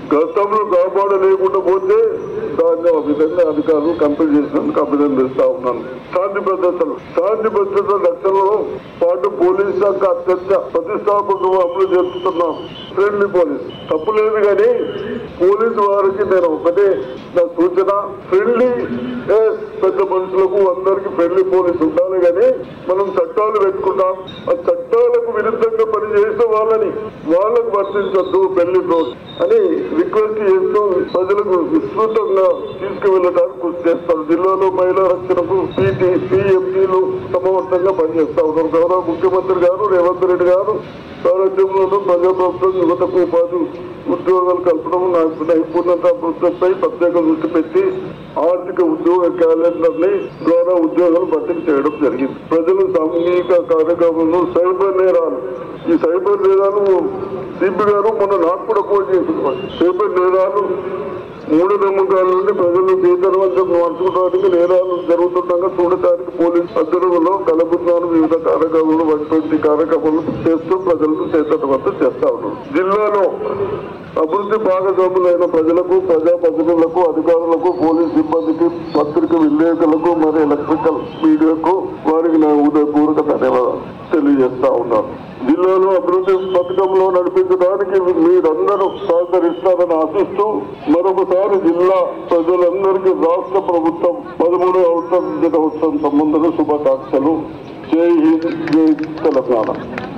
గతంలో కాపాడలేకుండా పోతే దాన్ని ఆ విధంగా అధికారులు కంప్లీట్ చేసినందుకు అభినందిస్తా ఉన్నాను శాంతి భద్రతలు శాంతి భద్రతల రక్షణలో పాటు పోలీస్ శాఖ అత్యంత ప్రతిష్టాత్మకంగా అమలు చేస్తున్నాం ఫ్రెండ్లీ పోలీస్ తప్పు లేదు కానీ పోలీసు వారికి నేను ఒకటే నా సూచన ఫ్రెండ్లీ పెద్ద మనుషులకు అందరికి ఫ్రెండ్లీ పోలీస్ ఉండాలి కానీ మనం చట్టాలు పెట్టుకుంటాం ఆ చట్టాలకు విరుద్ధంగా పనిచేసే వాళ్ళని వాళ్ళకు వర్తించొద్దు పెళ్లి రోజు అని రిక్వెస్ట్ చేస్తూ ప్రజలకు విస్తృతంగా తీసుకువెళ్ళడానికి కృషి చేస్తారు జిల్లాలో మహిళా రక్షణకు పీటీ పీఎంసీలు సమర్థంగా పనిచేస్తా ఉన్నారు గౌరవ ముఖ్యమంత్రి గారు రేవంత్ రెడ్డి గారు సారథ్యంలోనూ ప్రజాప్రభుత్వం యువతకు ఉపాధి ఉద్యోగాలు కల్పడం నాకు నైపుణ్యత అభివృద్ధిపై ప్రత్యేక దృష్టి పెట్టి ఆర్థిక ఉద్యోగ క్యాలెండర్ ని ద్వారా ఉద్యోగాలు భర్తీ చేయడం జరిగింది ప్రజలు సామూహిక కార్యక్రమాలు సైబర్ నేరాలు ఈ సైబర్ నేరాలు సిపి గారు మొన్న నాకు కూడా ఫోన్ చేసింది సైబర్ నేరాలు మూఢ నమ్మకాల నుండి ప్రజలు చైతన్యవంతం మార్చుకోవడానికి నేరాలు జరుగుతుండగా చూడటానికి పోలీస్ అద్దరులలో కలబుతున్నాను వివిధ కార్యక్రమాలు వంటి కార్యక్రమాలు చేస్తూ ప్రజలకు చైతన్యవంతం చేస్తా ఉన్నారు జిల్లాలో అభివృద్ధి భాగస్వాములైన ప్రజలకు ప్రజాప్రతినిధులకు అధికారులకు పోలీస్ సిబ్బందికి పత్రిక విలేకరులకు మరియు ఎలక్ట్రికల్ మీడియాకు వారికి నా ఉదయపూర్వక ధన్యవాదాలు తెలియజేస్తా ఉన్నాను జిల్లాలో అభివృద్ధి పథకంలో నడిపించడానికి మీరందరూ సహకరిస్తారని ఆశిస్తూ మరొకసారి జిల్లా ప్రజలందరికీ రాష్ట్ర ప్రభుత్వం పదమూడవ అవసరం దినోత్సవం సంబంధంగా శుభాకాంక్షలు జై హింద్ జై తెలంగాణ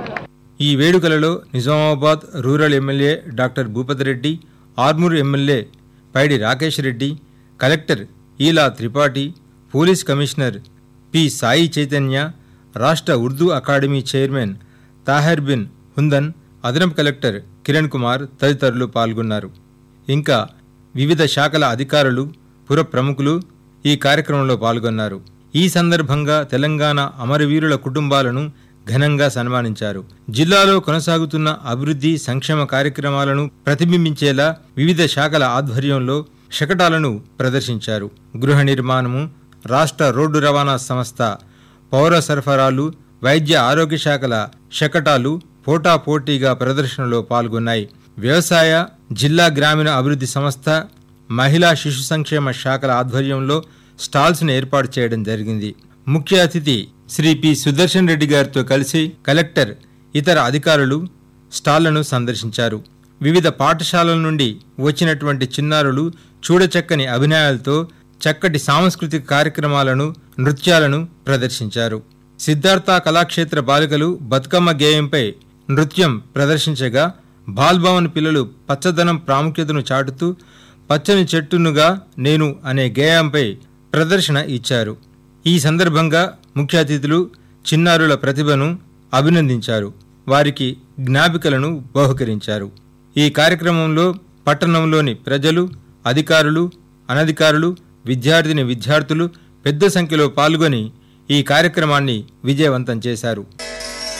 ఈ వేడుకలలో Nizamabad rural MLA doctor Bhupathireddy Armoor MLA Paidi Rakesh Reddy collector Ila Tripathi police commissioner P Sai Chaitanya రాష్ట్ర ఉర్దూ అకాడమీ చైర్మన్ తాహెర్ బిన్ హుందన్ అదనపు కలెక్టర్ కిరణ్ కుమార్ తదితరులు పాల్గొన్నారు ఇంకా వివిధ శాఖల అధికారులు పుర ప్రముఖులు ఈ కార్యక్రమంలో పాల్గొన్నారు ఈ సందర్భంగా తెలంగాణ అమరవీరుల కుటుంబాలను ఘనంగా సన్మానించారు జిల్లాలో కొనసాగుతున్న అభివృద్ధి సంక్షేమ కార్యక్రమాలను ప్రతిబింబించేలా వివిధ శాఖల ఆధ్వర్యంలో శకటాలను ప్రదర్శించారు గృహ నిర్మాణము రాష్ట్ర రోడ్డు రవాణా సంస్థ పౌర సరఫరాలు వైద్య ఆరోగ్య శాఖల శకటాలు పోటాపోటీగా ప్రదర్శనలో పాల్గొన్నాయి వ్యవసాయ జిల్లా గ్రామీణ అభివృద్ధి సంస్థ మహిళా శిశు సంక్షేమ శాఖల ఆధ్వర్యంలో స్టాల్స్ ను ఏర్పాటు చేయడం జరిగింది ముఖ్య అతిథి శ్రీ పి సుదర్శన్ రెడ్డి గారితో కలిసి కలెక్టర్ ఇతర అధికారులు స్టాళ్లను సందర్శించారు వివిధ పాఠశాలల నుండి వచ్చినటువంటి చిన్నారులు చూడచక్కని అభినయాలతో చక్కటి సాంస్కృతిక కార్యక్రమాలను నృత్యాలను ప్రదర్శించారు సిద్ధార్థ కళాక్షేత్ర బాలికలు బతుకమ్మ గేయంపై నృత్యం ప్రదర్శించగా బాల్భవన్ పిల్లలు పచ్చదనం ప్రాముఖ్యతను చాటుతూ పచ్చని చెట్టునుగా నేను అనే గేయంపై ప్రదర్శన ఇచ్చారు ఈ సందర్భంగా ముఖ్య అతిథులు చిన్నారుల ప్రతిభను అభినందించారు వారికి జ్ఞాపికలను బహుకరించారు ఈ కార్యక్రమంలో పట్టణంలోని ప్రజలు అధికారులు అనధికారులు విద్యార్థిని విద్యార్థులు పెద్ద సంఖ్యలో పాల్గొని ఈ కార్యక్రమాన్ని విజయవంతం చేశారు